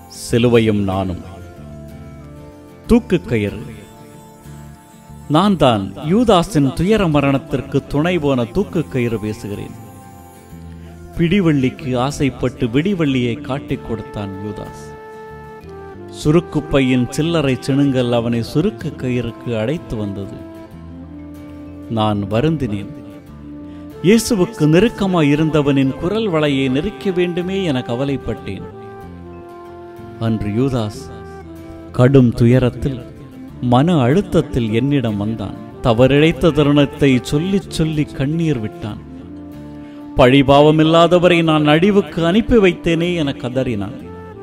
சிலுவையும் நானும் தூக்குக் கயிறு நான் தான் யூதாஸின் துயர மரணத்திற்கு துணை போன தூக்குக் கயிறு பேசுகிறேன் பிடிவள்ளிக்கு ஆசைப்பட்டு விடிவள்ளியை காட்டிக் கொடுத்தான் யூதாஸ் சுருக்குப்பையின் சில்லறை சிணுங்கல் அவனை சுருக்கு கயிறுக்கு அழைத்து வந்தது நான் வருந்தினேன் இயேசுவுக்கு நெருக்கமாய் இருந்தவனின் குரல் வளையை நெருக்க வேண்டுமே என கவலைப்பட்டேன் அன்று யூதாஸ் கடும் துயரத்தில் மன அழுத்தத்தில் என்னிடம் வந்தான் தவறிழைத்த தருணத்தை சொல்லிச் சொல்லி கண்ணீர் விட்டான் பழிபாவமில்லாதவரை நான் அழிவுக்கு அனுப்பி வைத்தேனே என கதறினான்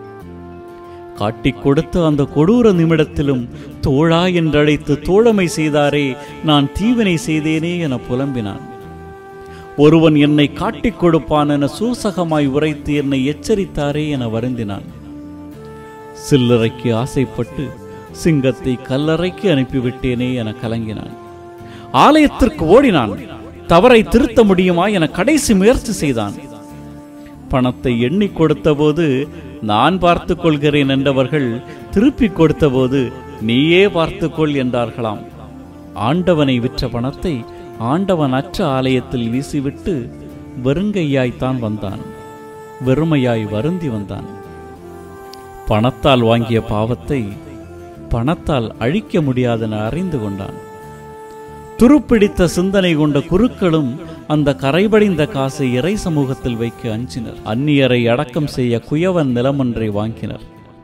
காட்டிக் கொடுத்த அந்த கொடூர நிமிடத்திலும் தோழா என்றழைத்து தோழமை செய்தாரே நான் தீவினை செய்தேனே என புலம்பினான் ஒருவன் என்னை காட்டிக் கொடுப்பான் என சூசகமாய் உரைத்து என்னை எச்சரித்தாரே என வருந்தினான் சில்லறைக்கு ஆசைப்பட்டு சிங்கத்தை கல்லறைக்கு அனுப்பிவிட்டேனே என கலங்கினான் ஆலயத்திற்கு ஓடினான் தவறை திருத்த முடியுமா என கடைசி முயற்சி செய்தான் பணத்தை எண்ணி கொடுத்தபோது நான் பார்த்துக் கொள்கிறேன் என்றவர்கள் திருப்பிக் கொடுத்தபோது நீயே பார்த்துக்கொள் என்றார்களாம் ஆண்டவனை விற்ற பணத்தை ஆண்டவன் அற்ற ஆலயத்தில் வீசிவிட்டு வெறுங்கையாய்த்தான் வந்தான் வெறுமையாய் வருந்தி வந்தான் பணத்தால் வாங்கிய பாவத்தை பணத்தால் அழிக்க முடியாதென அறிந்து கொண்டான் துருப்பிடித்த சிந்தனை கொண்ட குருக்களும் அந்த கரைபடிந்த காசை இறை சமூகத்தில் வைக்க அஞ்சினர் அந்நியரை அடக்கம் செய்ய குயவன் நிலமொன்றை வாங்கினர்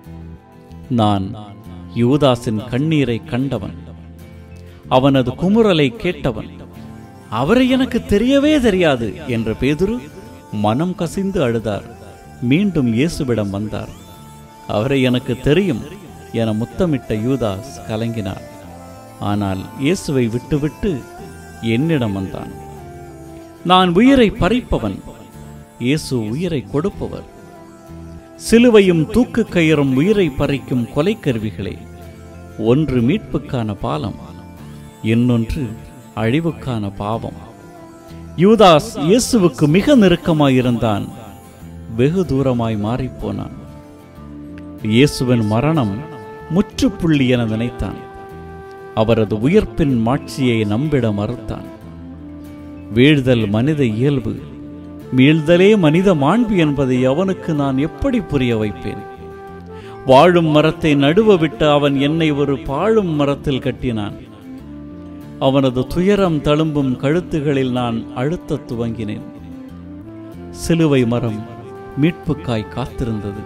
நான் யூதாஸின் கண்ணீரை கண்டவன் அவனது குமுறலை கேட்டவன் அவரை எனக்கு தெரியவே தெரியாது என்ற பேதுரு மனம் கசிந்து அழுதார் மீண்டும் இயேசுவிடம் வந்தார் அவரை எனக்கு தெரியும் என முத்தமிட்ட யூதாஸ் கலங்கினார் ஆனால் இயேசுவை விட்டுவிட்டு என்னிடம் வந்தான் நான் உயிரை பறிப்பவன் இயேசு உயிரை கொடுப்பவர் சிலுவையும் தூக்கு கயிறும் உயிரை பறிக்கும் கொலைக்கருவிகளே ஒன்று மீட்புக்கான பாலம் இன்னொன்று அழிவுக்கான பாவம் யூதாஸ் இயேசுவுக்கு மிக நெருக்கமாயிருந்தான் வெகு தூரமாய் மாறிப்போனான் இயேசுவின் மரணம் முற்றுப்புள்ளி என நினைத்தான் அவரது உயிர்ப்பின் மாட்சியை நம்பிட மறுத்தான் வீழ்தல் மனித இயல்பு மீழ்தலே மனித மாண்பு என்பதை அவனுக்கு நான் எப்படி புரிய வைப்பேன் வாழும் மரத்தை நடுவ விட்டு அவன் என்னை ஒரு பாழும் மரத்தில் கட்டினான் அவனது துயரம் தழும்பும் கழுத்துகளில் நான் அழுத்தத் துவங்கினேன் சிலுவை மரம் மீட்புக்காய் காத்திருந்தது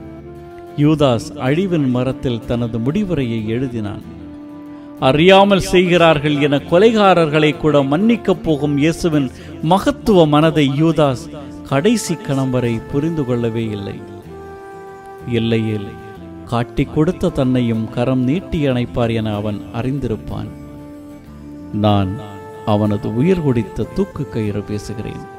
யூதாஸ் அழிவின் மரத்தில் தனது முடிவுரையை எழுதினான் அறியாமல் செய்கிறார்கள் என கொலைகாரர்களை கூட மன்னிக்கப் போகும் இயேசுவின் மகத்துவ மனதை யூதாஸ் கடைசி கணம் வரை புரிந்து கொள்ளவே இல்லை இல்லையேல் காட்டிக் கொடுத்த தன்னையும் கரம் நீட்டி அணைப்பார் என அவன் அறிந்திருப்பான் நான் அவனது உயிர் குடித்த தூக்கு கயிறு பேசுகிறேன்